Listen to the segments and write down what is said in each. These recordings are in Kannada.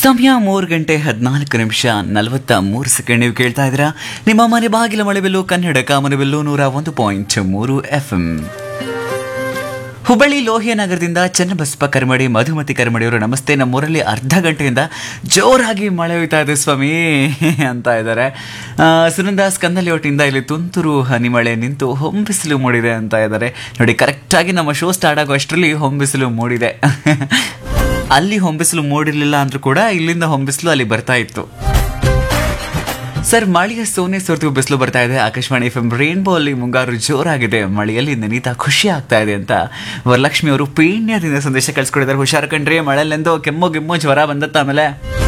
ಸಮಯ ಮೂರು ಗಂಟೆ ಹದಿನಾಲ್ಕು ನಿಮಿಷ ನಲವತ್ತ ಮೂರು ಸೆಕೆಂಡ್ ನೀವು ಕೇಳ್ತಾ ಇದ್ದೀರಾ ನಿಮ್ಮ ಮನೆ ಬಾಗಿಲ ಮಳೆಬೆಲ್ಲು ಕನ್ನಡ ಕಾಮನಬೆಲ್ಲು ನೂರ ಒಂದು ಪಾಯಿಂಟ್ ಮೂರು ಎಫ್ ಎಂ ಹುಬ್ಬಳ್ಳಿ ಲೋಹಿಯ ನಗರದಿಂದ ಚನ್ನಬಸಪ್ಪ ಕರ್ಮಡಿ ಮಧುಮತಿ ಕರ್ಮಡಿಯವರು ನಮಸ್ತೆ ನಮ್ಮೂರಲ್ಲಿ ಅರ್ಧ ಗಂಟೆಯಿಂದ ಜೋರಾಗಿ ಮಳೆ ಹುಯ್ತಾ ಇದೆ ಸ್ವಾಮಿ ಅಂತ ಇದ್ದಾರೆ ಆ, ಸುನಂದಾಸ್ ಕಂದಲಿಯೋಟಿಂದ ಇಲ್ಲಿ ತುಂತುರು ಹನಿ ಮಳೆ ನಿಂತು ಹೊಂಬಿಸಿಲು ಮೂಡಿದೆ ಅಂತ ಇದ್ದಾರೆ ನೋಡಿ ಕರೆಕ್ಟಾಗಿ ನಮ್ಮ ಶೋ ಸ್ಟಾರ್ಟ್ ಆಗೋ ಅಷ್ಟರಲ್ಲಿ ಹೊಂಬಿಸಿಲು ಮೂಡಿದೆ ಅಲ್ಲಿ ಹೊಂಬಿಸಿಲು ಮೂಡಿರಲಿಲ್ಲ ಅಂದ್ರೂ ಕೂಡ ಇಲ್ಲಿಂದ ಹೊಂಬಿಸಿಲು ಅಲ್ಲಿ ಬರ್ತಾ ಇತ್ತು ಸರ್ ಮಳೆಯ ಸೋನೆ ಸೋರ್ತು ಬಿಸಿಲು ಬರ್ತಾ ಇದೆ ಆಕಾಶವಾಣಿ ಎಫ್ ಎಂ ರೇನ್ಬೋ ಅಲ್ಲಿ ಮುಂಗಾರು ಜೋರಾಗಿದೆ ಮಳೆಯಲ್ಲಿ ನೆನೀತಾ ಖುಷಿ ಆಗ್ತಾ ಇದೆ ಅಂತ ವರಲಕ್ಷ್ಮಿ ಅವರು ಪೀಣ್ಯದಿಂದ ಸಂದೇಶ ಕಳ್ಸಿಕೊಡಿದ್ದಾರೆ ಹುಷಾರ್ ಕಂಡ್ರಿ ಮಳೆಲೆಂದು ಕೆಮ್ಮು ಗಿಮ್ಮು ಜ್ವರ ಬಂದತ್ತ ಆಮೇಲೆ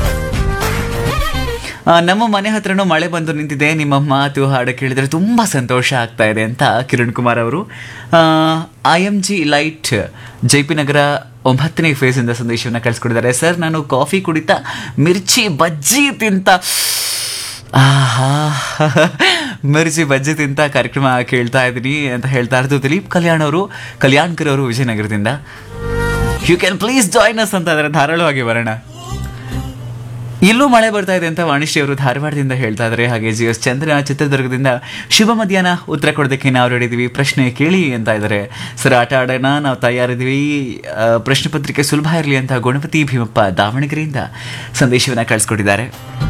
ಆ, ನಮ್ಮ ಮನೆ ಹತ್ರನೂ ಮಳೆ ಬಂದು ನಿಂತಿದೆ ನಿಮ್ಮ ಮಾತು ಹಾಡು ಕೇಳಿದ್ರೆ ತುಂಬಾ ಸಂತೋಷ ಆಗ್ತಾ ಇದೆ ಅಂತ ಕಿರಣ್ ಕುಮಾರ್ ಅವರು I M G light J P Nagar ಒಂಬತ್ತನೇ ಫೇಸ್ ಇಂದ ಸಂದೇಶವನ್ನು ಕಳಿಸ್ಕೊಡಿದ್ದಾರೆ ಸರ್ ನಾನು ಕಾಫಿ ಕುಡಿತಾ ಮಿರ್ಚಿ ಬಜ್ಜಿ ತಿಂತ ಆಹಾ ಮಿರ್ಚಿ ಬಜ್ಜಿ ತಿಂತ ಕಾರ್ಯಕ್ರಮ ಕೇಳ್ತಾ ಇದ್ದೀನಿ ಅಂತ ಹೇಳ್ತಾ ಇರೋದು ದಿಲೀಪ್ ಕಲ್ಯಾಣ್ ಅವರು ಕಲ್ಯಾಣ್ಕರ್ ಅವರು ವಿಜಯನಗರದಿಂದ you can please join us ಅಂತ ಇದ್ದಾರೆ ಧಾರಾಳವಾಗಿ ಬರೋಣ ಇಲ್ಲೂ ಮಳೆ ಬರ್ತಾ ಇದೆ ಅಂತ ವಾಣಿಶ್ರೀ ಅವರು ಧಾರವಾಡದಿಂದ ಹೇಳ್ತಾ ಇದ್ದಾರೆ ಹಾಗೆ ಜಿ ಎಸ್ ಚಂದ್ರ ಚಿತ್ರದುರ್ಗದಿಂದ ಶುಭ ಮಧ್ಯಾಹ್ನ ಉತ್ತರ ಕೊಡೋದಕ್ಕೆ ನಾವು ರೆಡಿದೀವಿ ಪ್ರಶ್ನೆ ಕೇಳಿ ಅಂತ ಇದ್ದಾರೆ ಸರ್ ಆಟ ಆಡೋಣ ನಾವು ತಯಾರಿದ್ದೀವಿ ಆ, ಪ್ರಶ್ನೆ ಪತ್ರಿಕೆ ಸುಲಭ ಇರಲಿ ಅಂತ ಗಣಪತಿ ಭೀಮಪ್ಪ ದಾವಣಗೆರೆಯಿಂದ ಸಂದೇಶವನ್ನು ಕಳಿಸ್ಕೊಟ್ಟಿದ್ದಾರೆ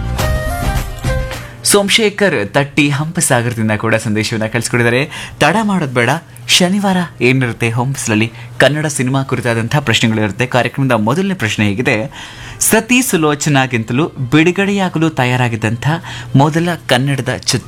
ಸೋಮಶೇಖರ್ ತಟ್ಟಿ ಹಂಪಸಾಗರದಿಂದ ಕೂಡ ಸಂದೇಶವನ್ನು ಕಳಿಸ್ಕೊಟ್ಟಿದ್ದಾರೆ ತಡ ಮಾಡೋದು ಬೇಡ ಶನಿವಾರ ಏನಿರುತ್ತೆ ಹೊಂಬಿಸಲಲ್ಲಿ ಕನ್ನಡ ಸಿನಿಮಾ ಕುರಿತಾದಂತಹ ಪ್ರಶ್ನೆಗಳಿರುತ್ತೆ ಕಾರ್ಯಕ್ರಮದ ಮೊದಲನೇ ಪ್ರಶ್ನೆ ಹೇಗಿದೆ ಸತಿ ಸುಲೋಚನಾಗಿಂತಲೂ ಬಿಡುಗಡೆಯಾಗಲು ತಯಾರಾಗಿದ್ದಂಥ ಮೊದಲ ಕನ್ನಡದ ಚಿತ್ರ